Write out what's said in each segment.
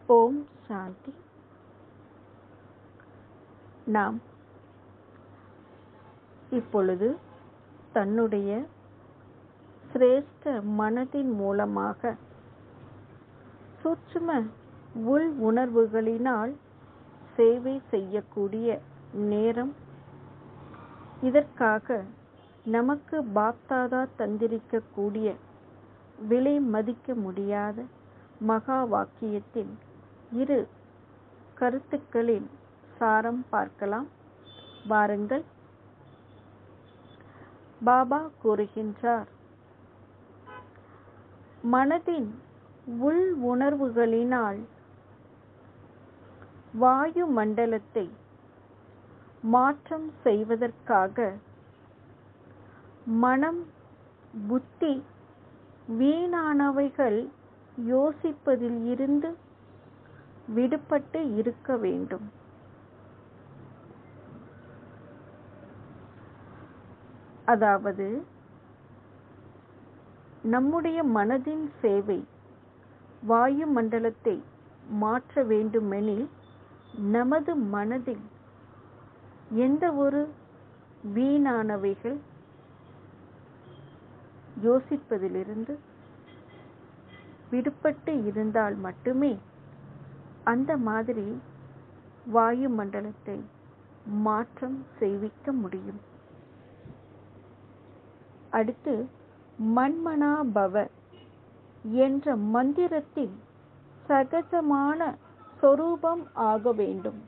ஓம் சாந்தி நாம் இப்பொழுது தன்னுடைய சிரேஷ்ட மனதின் மூலமாக சூட்சும உள் உணர்வுகளினால் சேவை செய்யக்கூடிய நேரம் இதற்காக நமக்கு பாப்தாதா தந்திரிக்கக்கூடிய விலை மதிக்க முடியாத மகா வாக்கியத்தின் இரு கருத்துக்களின் சாரம் பார்க்கலாம் வாருங்கள் பாபா கூறுகின்றார் மனதின் உள் உணர்வுகளினால் வாயு மண்டலத்தை மாற்றம் செய்வதற்காக மனம் புத்தி வீணானவைகள் யோசிப்பதில் இருந்து விடுபட்டு இருக்க வேண்டும் அதாவது நம்முடைய மனதின் சேவை வாயு மண்டலத்தை மாற்ற வேண்டுமெனில் நமது மனதில் எந்த ஒரு வீணானவைகள் யோசிப்பதிலிருந்து விடுபட்டு இருந்தால் மட்டுமே அந்த மாதிரி வாயு மண்டலத்தை மாற்றம் செய்விக்க முடியும் அடுத்து மன்மனா பவ என்ற மந்திரத்தின் சகஜமான சொரூபம் ஆக வேண்டும்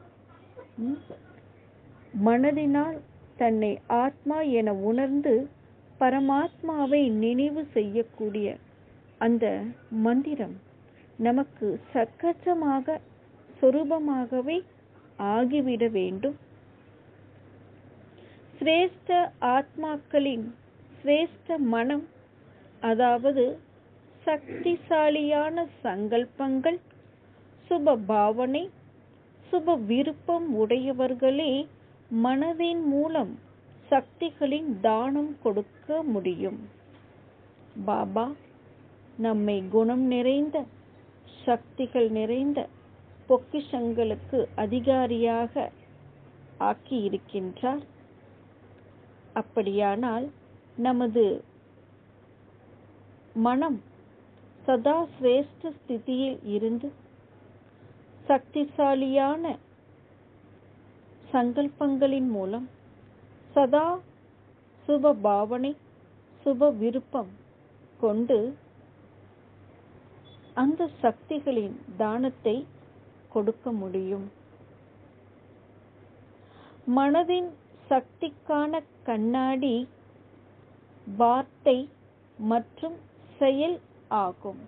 மனதினால் தன்னை ஆத்மா என உணர்ந்து பரமாத்மாவை நினைவு செய்யக்கூடிய அந்த மந்திரம் நமக்கு சகஜமாக சொரூபமாகவே ஆகிவிட வேண்டும் சிரேஷ்ட ஆத்மாக்களின் சிரேஷ்ட மனம் அதாவது சக்திசாலியான சங்கல்பங்கள் சுப பாவனை சுப விருப்பம் உடையவர்களே மனதின் மூலம் சக்திகளின் தானம் கொடுக்க முடியும் பாபா நம்மை குணம் நிறைந்த சக்திகள் நிறைந்த பொக்கிஷங்களுக்கு அதிகாரியாக ஆக்கியிருக்கின்றார் அப்படியானால் நமது மனம் சதா சிரேஷ்ட ஸ்திதியில் இருந்து சக்திசாலியான சங்கல்பங்களின் மூலம் சதா சுப பாவனை சுப விருப்பம் கொண்டு அந்த சக்திகளின் தானத்தை கொடுக்க முடியும் மனதின் சக்திக்கான கண்ணாடி வார்த்தை மற்றும் செயல் ஆகும்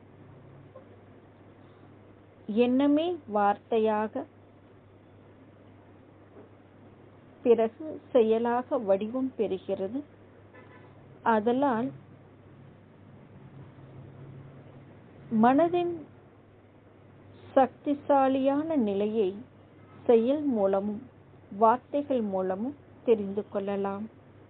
எண்ணமே வார்த்தையாக பிறகு செயலாக வடிவம் பெறுகிறது அதலால் மனதின் சக்திசாலியான நிலையை செயல் மூலமும் வார்த்தைகள் மூலமும் தெரிந்து கொள்ளலாம்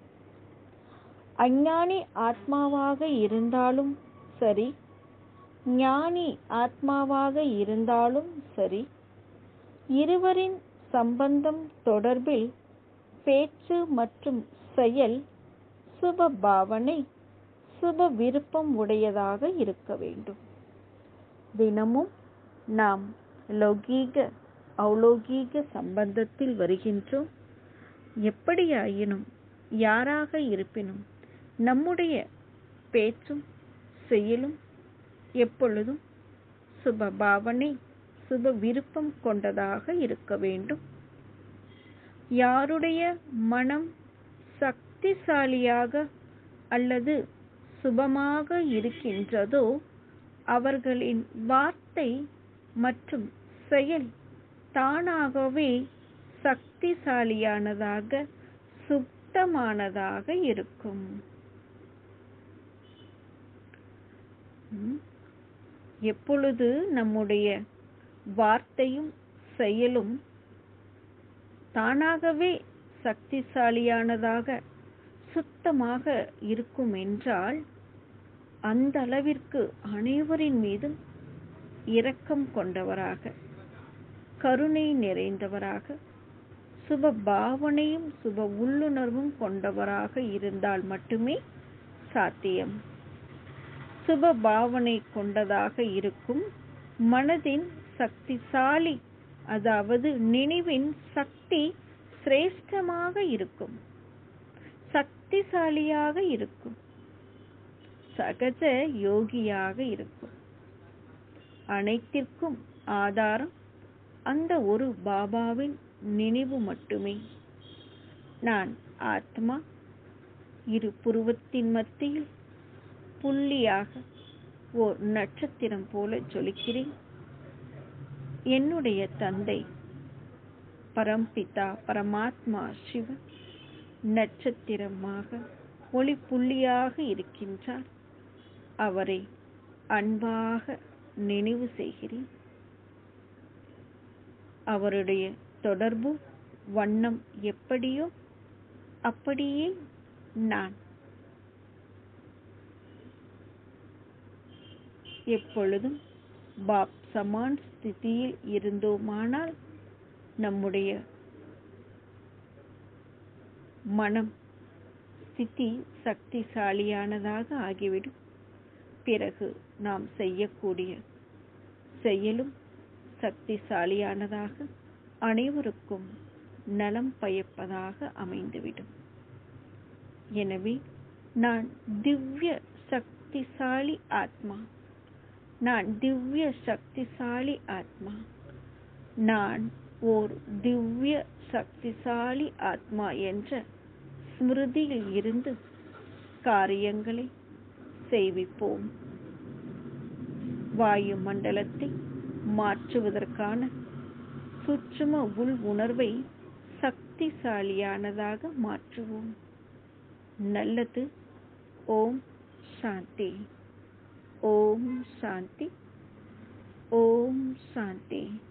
அஞ்ஞானி ஆத்மாவாக இருந்தாலும் சரி ஞானி ஆத்மாவாக இருந்தாலும் சரி இருவரின் சம்பந்தம் தொடர்பில் பேச்சு மற்றும் செயல் சுப பாவனை சுப விருப்பம் உடையதாக இருக்க வேண்டும் தினமும் நாம் லௌகீக அவுலோகீக சம்பந்தத்தில் வருகின்றோம் எப்படியாயினும் யாராக இருப்பினும் நம்முடைய பேச்சும் செயலும் எப்பொழுதும் சுப பாவனை சுப விருப்பம் கொண்டதாக இருக்க வேண்டும் யாருடைய மனம் சக்திசாலியாக அல்லது சுபமாக இருக்கின்றதோ அவர்களின் வார்த்தை மற்றும் செயல் தானாகவே சக்திசாலியானதாக சுத்தமானதாக இருக்கும் எப்பொழுது நம்முடைய வார்த்தையும் செயலும் தானாகவே சக்திசாலியானதாக சுத்தமாக இருக்கும் என்றால் அந்த அளவிற்கு அனைவரின் மீதும் இரக்கம் கொண்டவராக கருணை நிறைந்தவராக சுப பாவனையும் சுப உள்ளுணர்வும் கொண்டவராக இருந்தால் மட்டுமே சாத்தியம் சுப பாவனை கொண்டதாக இருக்கும் மனதின் சக்திசாலி அதாவது நினைவின் சக்தி சிரேஷ்டமாக இருக்கும் சக்திசாலியாக இருக்கும் சகஜ யோகியாக இருக்கும் அனைத்திற்கும் ஆதாரம் அந்த ஒரு பாபாவின் நினைவு மட்டுமே நான் ஆத்மா இரு புருவத்தின் மத்தியில் புள்ளியாக ஓர் நட்சத்திரம் போல ஜொலிக்கிறேன் என்னுடைய தந்தை பரம்பிதா பரமாத்மா சிவன் நட்சத்திரமாக ஒளி புள்ளியாக இருக்கின்றார் அவரை அன்பாக நினைவு செய்கிறேன் அவருடைய தொடர்பு வண்ணம் எப்படியோ அப்படியே நான் எப்பொழுதும் பாப் சமான் ஸ்திதியில் இருந்தோமானால் நம்முடைய மனம் ஸ்திதி சக்திசாலியானதாக ஆகிவிடும் பிறகு நாம் செய்யக்கூடிய செயலும் சக்திசாலியானதாக அனைவருக்கும் நலம் பயப்பதாக அமைந்துவிடும் எனவே நான் திவ்ய சக்திசாலி ஆத்மா நான் திவ்ய சக்திசாலி ஆத்மா நான் ஓர் திவ்ய சக்திசாலி ஆத்மா என்ற ஸ்மிருதியில் இருந்து காரியங்களை செய்விப்போம் வாயு மண்டலத்தை மாற்றுவதற்கான சூட்சும உள் உணர்வை சக்திசாலியானதாக மாற்றுவோம் நல்லது ஓம் சாந்தி ஓம் சாந்தி ஓம் சாந்தி